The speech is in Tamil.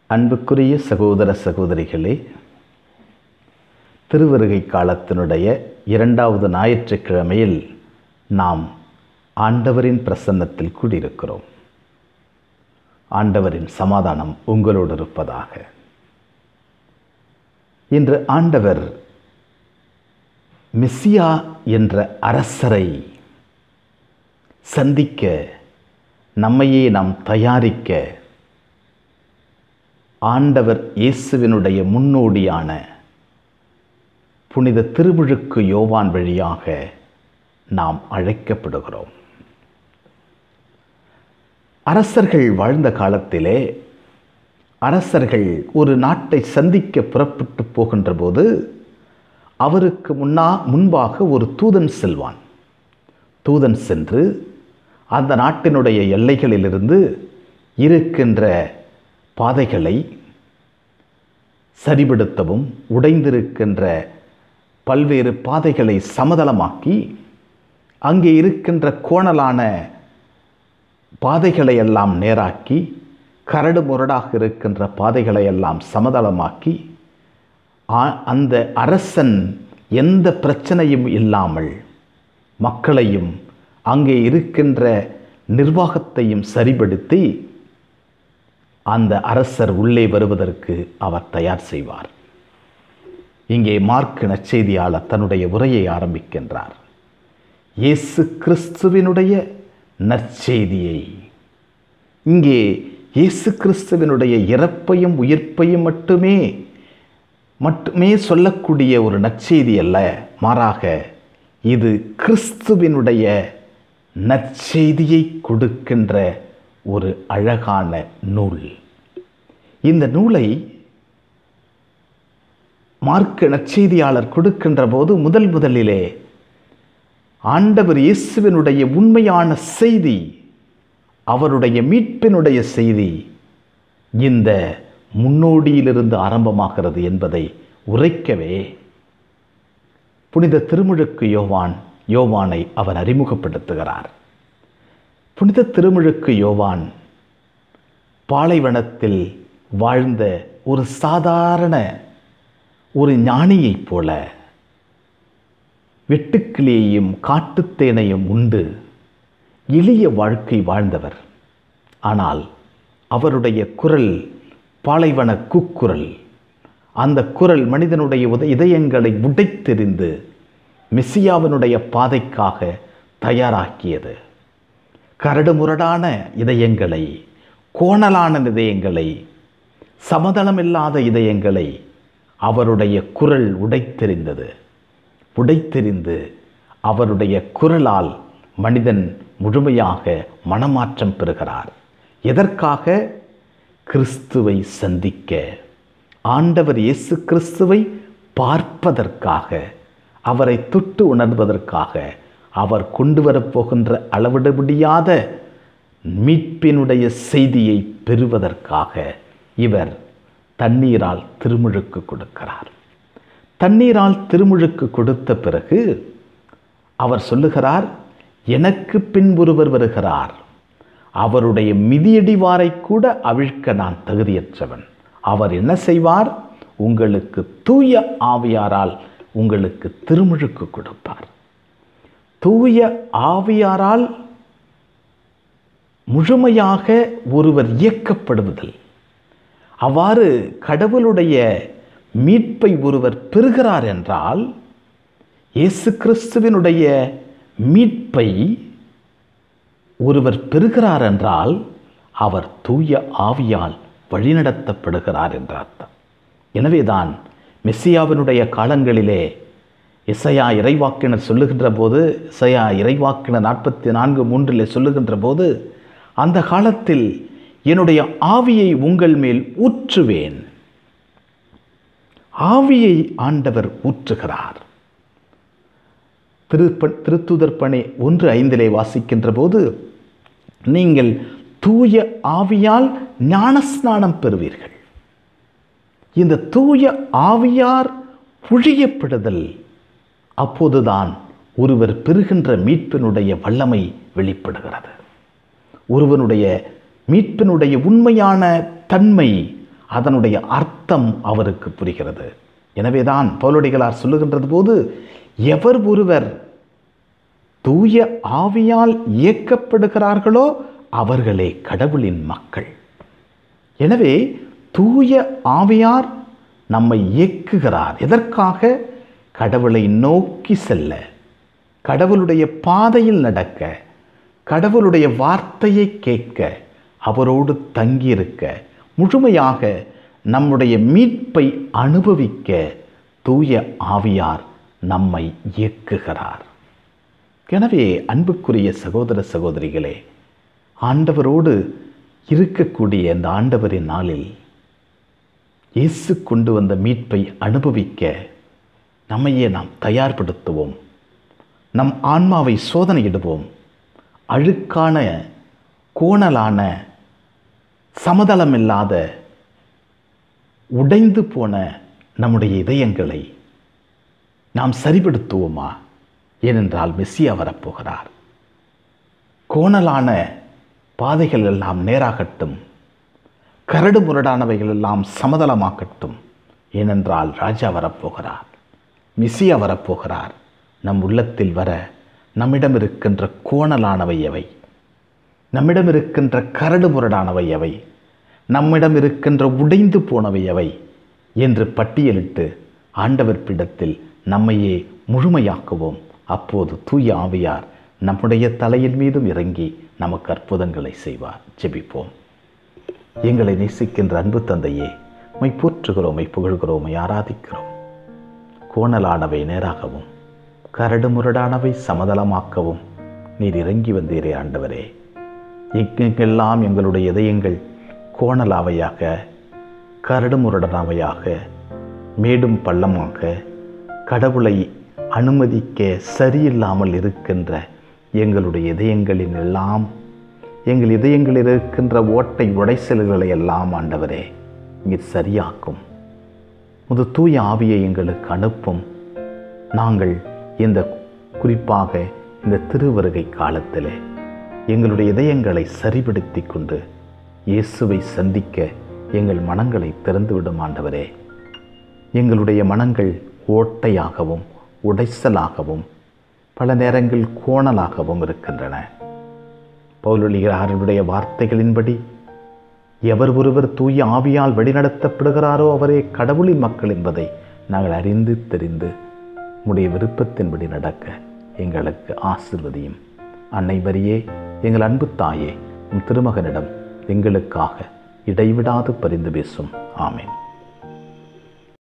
அன்புக்குரிய சகோதர சகோதரிகளே திருவருகை காலத்தினுடைய இரண்டாவது ஞாயிற்றுக்கிழமையில் நாம் ஆண்டவரின் பிரசன்னத்தில் கூடியிருக்கிறோம் ஆண்டவரின் சமாதானம் உங்களோடு இருப்பதாக இன்று ஆண்டவர் மெஸ்ஸியா என்ற அரசரை சந்திக்க நம்மையே நாம் தயாரிக்க ஆண்டவர் இயேசுவினுடைய முன்னோடியான புனித திருமுழுக்கு யோவான் வழியாக நாம் அழைக்கப்படுகிறோம் அரசர்கள் வாழ்ந்த காலத்திலே அரசர்கள் ஒரு நாட்டை சந்திக்க புறப்பட்டு போகின்ற போது அவருக்கு முன்னா முன்பாக ஒரு தூதன் செல்வான் தூதன் சென்று அந்த நாட்டினுடைய எல்லைகளிலிருந்து இருக்கின்ற பாதைகளை சரிபடுத்தவும் உடைந்திருக்கின்ற பல்வேறு பாதைகளை சமதளமாக்கி அங்கே இருக்கின்ற கோணலான பாதைகளை எல்லாம் நேராக்கி கரடு முரடாக இருக்கின்ற பாதைகளை எல்லாம் சமதளமாக்கி அந்த அரசன் எந்த பிரச்சனையும் இல்லாமல் மக்களையும் அங்கே இருக்கின்ற நிர்வாகத்தையும் சரிபடுத்தி அந்த அரசர் உள்ளே வருவதற்கு அவர் தயார் செய்வார் இங்கே மார்க் நற்செய்தியாளர் தன்னுடைய உரையை ஆரம்பிக்கின்றார் இயேசு கிறிஸ்துவினுடைய நற்செய்தியை இங்கே இயேசு கிறிஸ்துவினுடைய இறப்பையும் உயிர்ப்பையும் மட்டுமே மட்டுமே சொல்லக்கூடிய ஒரு நற்செய்தி அல்ல மாறாக இது கிறிஸ்துவினுடைய நற்செய்தியை கொடுக்கின்ற ஒரு அழகான நூல் இந்த நூலை மார்க்க நற்செய்தியாளர் கொடுக்கின்ற போது முதல் முதலிலே ஆண்டவர் இயேசுவினுடைய உண்மையான செய்தி அவருடைய மீட்பினுடைய செய்தி இந்த முன்னோடியிலிருந்து ஆரம்பமாகிறது என்பதை உரைக்கவே புனித திருமுழுக்கு யோவான் யோவானை அவர் அறிமுகப்படுத்துகிறார் புனித திருமுழுக்கு யோவான் பாலைவனத்தில் வாழ்ந்த ஒரு சாதாரண ஒரு ஞானியைப் போல வெட்டுக்கிளியையும் காட்டுத்தேனையும் உண்டு எளிய வாழ்க்கை வாழ்ந்தவர் ஆனால் அவருடைய குரல் பாலைவன கூக்குரல் அந்த குரல் மனிதனுடைய உத இதயங்களை உடைத்தெறிந்து மெஸ்ஸியாவினுடைய பாதைக்காக தயாராக்கியது கரடுமுரடான இதயங்களை கோணலான இதயங்களை சமதளமில்லாத இதயங்களை அவருடைய குரல் உடைத்தெறிந்தது உடைத்தெறிந்து அவருடைய குரலால் மனிதன் முழுமையாக மனமாற்றம் பெறுகிறார் எதற்காக கிறிஸ்துவை சந்திக்க ஆண்டவர் இயேசு கிறிஸ்துவை பார்ப்பதற்காக அவரை தொட்டு உணர்வதற்காக அவர் கொண்டு வரப்போகின்ற அளவிட முடியாத மீட்பினுடைய செய்தியை பெறுவதற்காக இவர் தண்ணீரால் திருமுழுக்கு கொடுக்கிறார் தண்ணீரால் திருமுழுக்கு கொடுத்த பிறகு அவர் சொல்லுகிறார் எனக்கு பின் ஒருவர் வருகிறார் அவருடைய மிதியடிவாரை கூட அவிழ்க்க நான் தகுதியற்றவன் அவர் என்ன செய்வார் உங்களுக்கு தூய ஆவியாரால் உங்களுக்கு திருமுழுக்கு கொடுப்பார் தூய ஆவியாரால் முழுமையாக ஒருவர் இயக்கப்படுவதில் அவ்வாறு கடவுளுடைய மீட்பை ஒருவர் பெறுகிறார் என்றால் இயேசு கிறிஸ்துவினுடைய மீட்பை ஒருவர் பெறுகிறார் என்றால் அவர் தூய ஆவியால் வழிநடத்தப்படுகிறார் என்ற அர்த்தம் எனவேதான் மெஸ்ஸியாவினுடைய காலங்களிலே இசையா இறைவாக்கினர் சொல்லுகின்ற போது இசையா இறைவாக்கினர் நாற்பத்தி நான்கு மூன்றில் சொல்லுகின்ற போது அந்த காலத்தில் என்னுடைய ஆவியை உங்கள் மேல் ஊற்றுவேன் ஆவியை ஆண்டவர் ஊற்றுகிறார் திருப்ப திருத்துதர் பணி ஒன்று ஐந்திலே வாசிக்கின்ற போது நீங்கள் தூய ஆவியால் ஞானஸ்நானம் பெறுவீர்கள் இந்த தூய ஆவியார் புழியப்படுதல் அப்போதுதான் ஒருவர் பெறுகின்ற மீட்பினுடைய வல்லமை வெளிப்படுகிறது ஒருவனுடைய மீட்பினுடைய உண்மையான தன்மை அதனுடைய அர்த்தம் அவருக்கு புரிகிறது எனவேதான் பவுலடிகளார் சொல்லுகின்றது போது எவர் ஒருவர் தூய ஆவியால் இயக்கப்படுகிறார்களோ அவர்களே கடவுளின் மக்கள் எனவே தூய ஆவியார் நம்மை இயக்குகிறார் எதற்காக கடவுளை நோக்கி செல்ல கடவுளுடைய பாதையில் நடக்க கடவுளுடைய வார்த்தையை கேட்க அவரோடு தங்கியிருக்க முழுமையாக நம்முடைய மீட்பை அனுபவிக்க தூய ஆவியார் நம்மை இயக்குகிறார் எனவே அன்புக்குரிய சகோதர சகோதரிகளே ஆண்டவரோடு இருக்கக்கூடிய இந்த ஆண்டவரின் நாளில் இயேசு கொண்டு வந்த மீட்பை அனுபவிக்க நம்மையே நாம் தயார்படுத்துவோம் நம் ஆன்மாவை சோதனையிடுவோம் அழுக்கான கோணலான சமதளமில்லாத உடைந்து போன நம்முடைய இதயங்களை நாம் சரிபடுத்துவோமா ஏனென்றால் மெஸ்ஸியா வரப்போகிறார் கோணலான பாதைகள் எல்லாம் நேராகட்டும் கரடு முரடானவைகள் எல்லாம் சமதளமாக்கட்டும் ஏனென்றால் ராஜா வரப்போகிறார் மிசியா வரப்போகிறார் நம் உள்ளத்தில் வர நம்மிடம் இருக்கின்ற கோணலானவை எவை நம்மிடம் இருக்கின்ற கரடு முரடானவை எவை நம்மிடம் இருக்கின்ற உடைந்து போனவை எவை என்று பட்டியலிட்டு ஆண்டவர் பிடத்தில் நம்மையே முழுமையாக்குவோம் அப்போது தூய ஆவியார் நம்முடைய தலையின் மீதும் இறங்கி நமக்கு அற்புதங்களை செய்வார் ஜெபிப்போம் எங்களை நேசிக்கின்ற அன்பு தந்தையே மை போற்றுகிறோம் மை புகழ்கிறோம் மை ஆராதிக்கிறோம் கோணலானவை நேராகவும் கரடு முரடானவை சமதளமாக்கவும் நீர் இறங்கி வந்தீரே ஆண்டவரே எங்கெங்கெல்லாம் எங்களுடைய இதயங்கள் கோணலாவையாக கரடு முரடனாவையாக மேடும் பள்ளமாக கடவுளை அனுமதிக்க சரியில்லாமல் இருக்கின்ற எங்களுடைய இதயங்களின் எல்லாம் எங்கள் இதயங்களில் இருக்கின்ற ஓட்டை உடைசல்களை எல்லாம் ஆண்டவரே நீர் சரியாக்கும் முது தூய ஆவியை எங்களுக்கு அனுப்பும் நாங்கள் இந்த குறிப்பாக இந்த திருவருகை காலத்திலே எங்களுடைய இதயங்களை சரிபடுத்தி கொண்டு இயேசுவை சந்திக்க எங்கள் மனங்களை திறந்துவிடும் ஆண்டவரே எங்களுடைய மனங்கள் ஓட்டையாகவும் உடைசலாகவும் பல நேரங்கள் கோணலாகவும் இருக்கின்றன பௌலொலிகாரருடைய வார்த்தைகளின்படி எவர் ஒருவர் தூய ஆவியால் வழிநடத்தப்படுகிறாரோ அவரே கடவுளின் மக்கள் என்பதை நாங்கள் அறிந்து தெரிந்து உடைய விருப்பத்தின்படி நடக்க எங்களுக்கு ஆசிர்வதியும் அன்னை வரியே எங்கள் அன்பு தாயே உம் திருமகனிடம் எங்களுக்காக இடைவிடாது பரிந்து பேசும் ஆமேன்